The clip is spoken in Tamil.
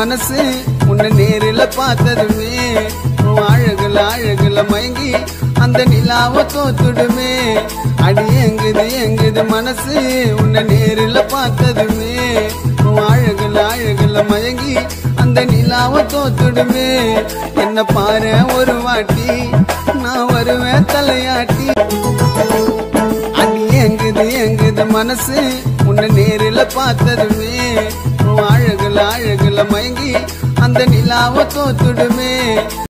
மனசு உன்னை நேரில் பார்த்ததுமே உன் அழகுல அழகுல மயங்கி அந்த நிலாவை தோத்துடுமே அடி எங்குது எங்குது மனசு உன்னை நேரில் பார்த்ததுமே உன் அழகுல அழகுல மயங்கி அந்த நிலாவை தோத்துடுமே என்ன பாரு ஒரு வாட்டி நான் வருவேன் தலையாட்டி அடி எங்குது எங்குது மனசு உன்னை நேரில் பார்த்ததுமே உன் அழகுல அழகுல மயங்கி அந்த நிலாவை தோத்துடுமே